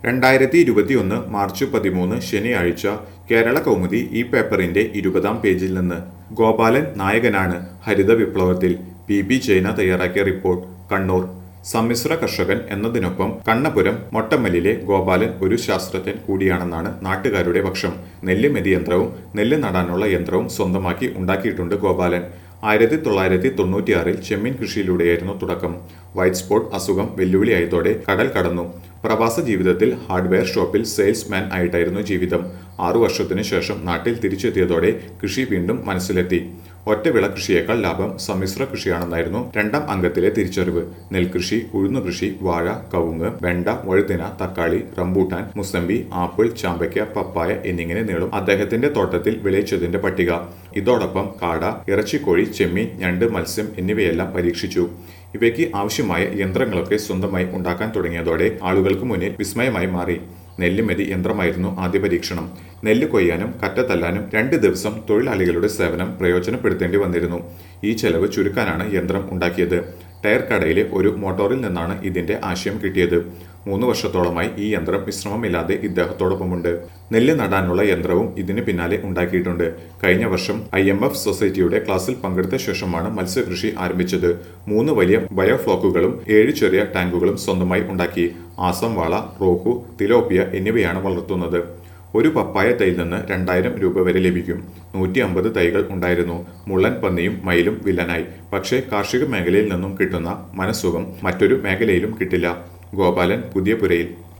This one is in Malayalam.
രണ്ടായിരത്തി ഇരുപത്തിയൊന്ന് മാർച്ച് പതിമൂന്ന് ശനിയാഴ്ച കേരള കൗമുദി ഈ പേപ്പറിന്റെ ഇരുപതാം പേജിൽ നിന്ന് ഗോപാലൻ നായകനാണ് ഹരിത വിപ്ലവത്തിൽ പി ബി ജൈന തയ്യാറാക്കിയ റിപ്പോർട്ട് കണ്ണൂർ സമ്മിശ്ര കർഷകൻ എന്നതിനൊപ്പം കണ്ണപുരം മൊട്ടമ്മലിലെ ഗോപാലൻ ഒരു ശാസ്ത്രജ്ഞൻ കൂടിയാണെന്നാണ് നാട്ടുകാരുടെ പക്ഷം നെല്ല് മെതി യന്ത്രവും നെല്ല് നടാനുള്ള യന്ത്രവും സ്വന്തമാക്കി ഉണ്ടാക്കിയിട്ടുണ്ട് ഗോപാലൻ ആയിരത്തി തൊള്ളായിരത്തി തൊണ്ണൂറ്റിയാറിൽ ചെമ്മീൻ കൃഷിയിലൂടെയായിരുന്നു തുടക്കം വൈറ്റ് സ്പോട്ട് അസുഖം വെല്ലുവിളിയായതോടെ കടൽ കടന്നു പ്രവാസ ജീവിതത്തിൽ ഹാർഡ്വെയർ ഷോപ്പിൽ സെയിൽസ്മാൻ ആയിട്ടായിരുന്നു ജീവിതം ആറു വർഷത്തിനു ശേഷം നാട്ടിൽ തിരിച്ചെത്തിയതോടെ കൃഷി വീണ്ടും മനസ്സിലെത്തി ഒറ്റവിള കൃഷിയേക്കാൾ ലാഭം സമ്മിശ്ര കൃഷിയാണെന്നായിരുന്നു രണ്ടാം അംഗത്തിലെ തിരിച്ചറിവ് നെൽകൃഷി ഉഴുന്നുകൃഷി വാഴ കവുങ്ങ് വെണ്ട വഴുതിന തക്കാളി റംബൂട്ടാൻ മുസമ്പി ആപ്പിൾ ചാമ്പയ്ക്ക പപ്പായ എന്നിങ്ങനെ നീളും അദ്ദേഹത്തിന്റെ തോട്ടത്തിൽ വിളയിച്ചതിന്റെ പട്ടിക ഇതോടൊപ്പം കാട ഇറച്ചിക്കോഴി ചെമ്മീൻ ഞണ്ട് മത്സ്യം എന്നിവയെല്ലാം പരീക്ഷിച്ചു ഇവയ്ക്ക് ആവശ്യമായ യന്ത്രങ്ങളൊക്കെ സ്വന്തമായി ഉണ്ടാക്കാൻ തുടങ്ങിയതോടെ ആളുകൾക്ക് മുന്നിൽ വിസ്മയമായി മാറി നെല്ലുമെതി യന്ത്രമായിരുന്നു ആദ്യ പരീക്ഷണം നെല്ല് കൊയ്യാനും കറ്റ തല്ലാനും രണ്ട് ദിവസം തൊഴിലാളികളുടെ സേവനം പ്രയോജനപ്പെടുത്തേണ്ടി വന്നിരുന്നു ഈ ചെലവ് ചുരുക്കാനാണ് യന്ത്രം ഉണ്ടാക്കിയത് ടയർ കടയിലെ ഒരു മോട്ടോറിൽ നിന്നാണ് ഇതിന്റെ ആശയം കിട്ടിയത് മൂന്ന് വർഷത്തോളമായി ഈ യന്ത്രം വിശ്രമമില്ലാതെ ഇദ്ദേഹത്തോടൊപ്പമുണ്ട് നെല്ല് നടാനുള്ള യന്ത്രവും ഇതിന് പിന്നാലെ ഉണ്ടാക്കിയിട്ടുണ്ട് കഴിഞ്ഞ വർഷം ഐ എം എഫ് സൊസൈറ്റിയുടെ ക്ലാസ്സിൽ പങ്കെടുത്ത ശേഷമാണ് മത്സ്യകൃഷി ആരംഭിച്ചത് മൂന്ന് വലിയ ബയോഫ്ലോക്കുകളും ഏഴ് ചെറിയ ടാങ്കുകളും സ്വന്തമായി ഉണ്ടാക്കി ആസം വാള റോഹു തിലോപ്പിയ എന്നിവയാണ് വളർത്തുന്നത് ഒരു പപ്പായ തൈയിൽ നിന്ന് രണ്ടായിരം രൂപ വരെ ലഭിക്കും നൂറ്റി അമ്പത് തൈകൾ ഉണ്ടായിരുന്നു മുള്ളൻ പന്നിയും മയിലും വില്ലനായി പക്ഷേ കാർഷിക മേഖലയിൽ നിന്നും കിട്ടുന്ന മനസ്സുഖം മറ്റൊരു മേഖലയിലും കിട്ടില്ല ഗോപാലൻ പുതിയ പുരയിൽ